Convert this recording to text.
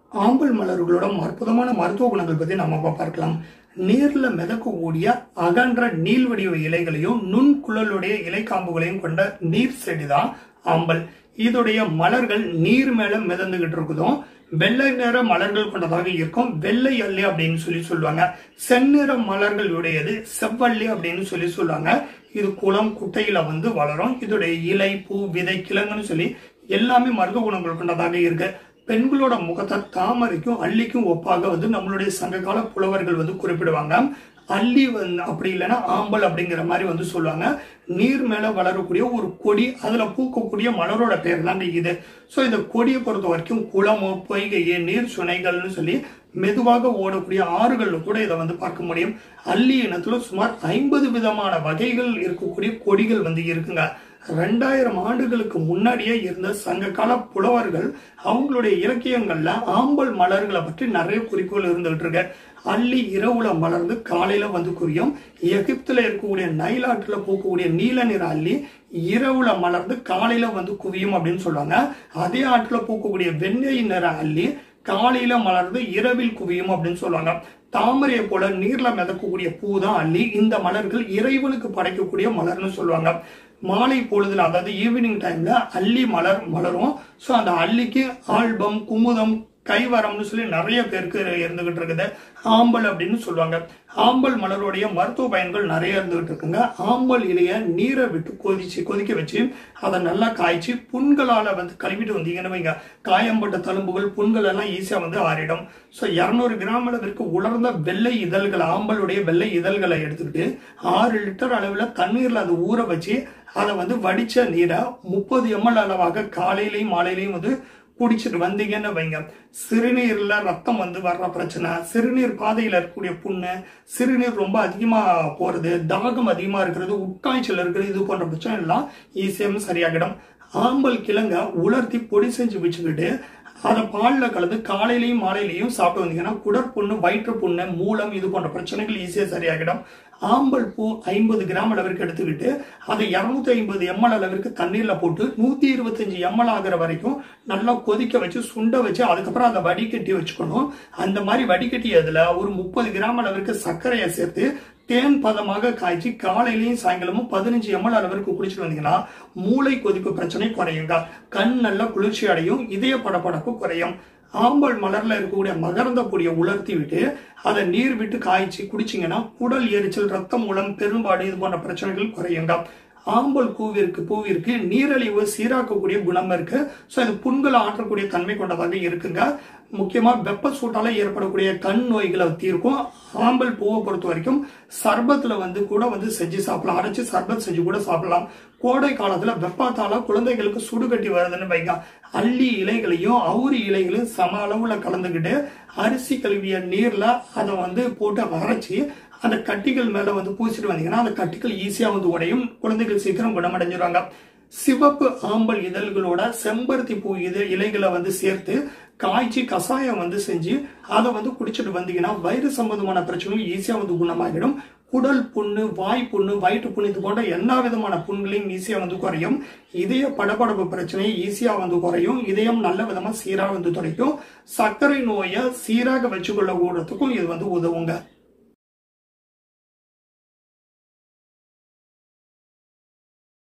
ஆம்பல் மலர்களோட அற்புதமான மருத்துவ குணங்கள் பத்தி நம்ம இப்ப பார்க்கலாம் நீர்ல மிதக்கக்கூடிய அகன்ற நீள் வடிவ இலைகளையும் நுண்குழலுடைய இலைக்காம்புகளையும் கொண்ட நீர் செடிதான் ஆம்பல் இதோடைய மலர்கள் நீர் மேல மிதந்துகிட்டு இருக்குதும் வெள்ளை நிற மலர்கள் கொண்டதாக இருக்கும் வெள்ளை அல்லி அப்படின்னு சொல்லி சொல்லுவாங்க செந்நிற மலர்கள் உடையது செவ்வள்ளி அப்படின்னு சொல்லி சொல்லுவாங்க இது குளம் குட்டையில வந்து வளரும் இதோடைய இலை பூ விதை கிழங்குன்னு சொல்லி எல்லாமே மருத்துவ குணங்கள் கொண்டதாக இருக்கு பெண்களோட முகத்தை தாமரைக்கும் அள்ளிக்கும் ஒப்பாக வந்து நம்மளுடைய சங்ககால புலவர்கள் வந்து குறிப்பிடுவாங்க அள்ளி வந்து அப்படி இல்லைன்னா ஆம்பல் அப்படிங்கிற மாதிரி வந்து சொல்லுவாங்க நீர் மேல வளரக்கூடிய ஒரு கொடி அதுல பூக்கக்கூடிய மலரோட பேர் தாங்க இது ஸோ இந்த கொடியை பொறுத்த வரைக்கும் குளமோ பொய்கையே நீர் சுனைகள்னு சொல்லி மெதுவாக ஓடக்கூடிய ஆறுகள்ல கூட இதை வந்து பார்க்க முடியும் அள்ளி இனத்துல சுமார் ஐம்பது விதமான வகைகள் இருக்கக்கூடிய கொடிகள் வந்து இருக்குங்க ரெண்டாயிரம் ஆண்டுகளுக்கு முன்னாடியே இருந்த சங்ககால புலவர்கள் அவங்களுடைய இலக்கியங்கள்ல ஆம்பல் மலர்களை பற்றி நிறைய குறிப்புகள் இருந்துகிட்டு இருக்கு அள்ளி இரவுல மலர்ந்து காலையில வந்து குவியும் எகிப்துல இருக்கக்கூடிய நைலாட்டுல பூக்கக்கூடிய நீல நிற அள்ளி இரவுல மலர்ந்து காலையில வந்து குவியும் அப்படின்னு சொல்லுவாங்க அதே ஆற்றுல பூக்கக்கூடிய வெண்ணெய் நிற அள்ளி காலையில மலர்ந்து இரவில் குவியும் அப்படின்னு சொல்லுவாங்க தாமரையை போல நீர்ல மிதக்கக்கூடிய பூ தான் அள்ளி இந்த மலர்கள் இறைவனுக்கு படைக்கக்கூடிய மலர்னு சொல்லுவாங்க மாலை பொழுதுல அதாவது ஈவினிங் டைம்ல அள்ளி மலர் மலரும் ஸோ அந்த அள்ளிக்கு ஆல்பம் குமுதம் கைவரம்னு சொல்லி நிறைய பேருக்கு இருந்துகிட்டு இருக்குது ஆம்பல் அப்படின்னு சொல்லுவாங்க ஆம்பல் மலருடைய மருத்துவ பயன்கள் நிறைய இருந்துகிட்டு இருக்குங்க ஆம்பல் இலைய நீரை விட்டு கொதிச்சு கொதிக்க வச்சு அதை நல்லா காய்ச்சி புண்களால வந்து கழுவிட்டு வந்தீங்கன்னு வைங்க காயம்பட்ட தழும்புகள் புண்கள் எல்லாம் ஈஸியா வந்து ஆறிடும் ஸோ இரநூறு கிராம் அளவிற்கு உலர்ந்த வெள்ளை இதழ்கள் ஆம்பலுடைய வெள்ளை இதழ்களை எடுத்துக்கிட்டு ஆறு லிட்டர் அளவில் தண்ணீர்ல அதை ஊற வச்சு அதை வந்து வடிச்ச நீரை முப்பது எம்எல் அளவாக காலையிலையும் மாலையிலையும் வந்து குடிச்சிட்டு வந்தீங்கன்னு வைங்க சிறுநீர்ல ரத்தம் வந்து வர்ற பிரச்சனை சிறுநீர் பாதையில இருக்கக்கூடிய புண்ணு சிறுநீர் ரொம்ப அதிகமா போறது தாகம் அதிகமா இருக்கிறது உட்காய்ச்சல் இருக்கிறது இது போன்ற பிரச்சனை எல்லாம் ஈஸியாக சரியாகிடும் ஆம்பல் கிழங்க உலர்த்தி பொடி செஞ்சு வச்சுக்கிட்டு அதை பாலில் கலந்து காலையிலையும் மாலையிலையும் சாப்பிட்டு வந்தீங்கன்னா குடற்புண்ணு வயிற்று புண்ணு மூலம் இது போன்ற பிரச்சனைகள் ஈஸியாக சரியாகிடும் ஆம்பல் பூ ஐம்பது கிராம் அளவிற்கு எடுத்துக்கிட்டு அதை இரநூத்தி ஐம்பது எம்எல் அளவிற்கு தண்ணீரில் போட்டு நூற்றி இருபத்தஞ்சு எம்எல் ஆகிற வரைக்கும் நல்லா கொதிக்க வச்சு சுண்ட வச்சு அதுக்கப்புறம் அதை வடிகட்டி வச்சுக்கணும் அந்த மாதிரி வடிகட்டியதில் ஒரு முப்பது கிராம் அளவிற்கு சர்க்கரையை சேர்த்து தேன் பதமாக காய்ச்சி காலையிலையும் சாயங்காலமும் பதினஞ்சு எம்எல் அளவிற்கு குடிச்சிட்டு வந்தீங்கன்னா மூளை கொதிப்பு பிரச்சனை குறையுங்க கண் நல்லா குளிர்ச்சி அடையும் இதய படப்படப்பு குறையும் ஆம்பல் மலர்ல இருக்கக்கூடிய மகரந்த பொடியை உலர்த்தி விட்டு அதை நீர் விட்டு காய்ச்சி குடிச்சிங்கன்னா குடல் எரிச்சல் ரத்த மூலம் பெரும்பாடு இது போன்ற பிரச்சனைகள் குறையுங்க ஆம்பல் பூவிற்கு பூவிற்கு நீரழிவு சீராக்கக்கூடிய குணம் இருக்கு ஸோ இது புண்களை ஆற்றக்கூடிய தன்மை கொண்டதாக இருக்குங்க முக்கியமா வெப்ப சூட்டால ஏற்படக்கூடிய கண் நோய்களை தீர்க்கும் ஆம்பல் பூவை பொறுத்த வரைக்கும் சர்பத்துல வந்து கூட வந்து செஞ்சு சாப்பிடலாம் அரைச்சு சர்பத் செஞ்சு கூட சாப்பிடலாம் கோடை காலத்துல வெப்பத்தால குழந்தைகளுக்கு சுடுகட்டி வருதுன்னு வைங்க அள்ளி இலைகளையும் அவுரி இலைகளையும் சம அளவுல கலந்துக்கிட்டு அரிசி கழுவிய நீர்ல அதை வந்து போட்டு அரைச்சி அந்த கட்டிகள் மேல வந்து பூசிட்டு வந்தீங்கன்னா அந்த கட்டிகள் ஈஸியா வந்து உடையும் குழந்தைகள் சீக்கிரம் குணமடைஞ்சிருவாங்க சிவப்பு ஆம்பல் இதழ்களோட செம்பருத்தி பூ இதழ் இலைகளை வந்து சேர்த்து காய்ச்சி கஷாயம் வந்து செஞ்சு அதை வந்து குடிச்சிட்டு வந்தீங்கன்னா வயிறு சம்பந்தமான பிரச்சனைகள் ஈஸியா வந்து குணமாகிடும் குடல் புண்ணு வாய் புண்ணு வயிற்று புண்ணு இது போன்ற எல்லா விதமான புண்களையும் ஈஸியா வந்து குறையும் இதய படபடப்பு பிரச்சனை ஈஸியா வந்து குறையும் இதயம் நல்ல விதமா சீரா வந்து துடைக்கும் சர்க்கரை நோயை சீராக வச்சுக்கொள்ள கூடத்துக்கும் இது வந்து உதவுங்க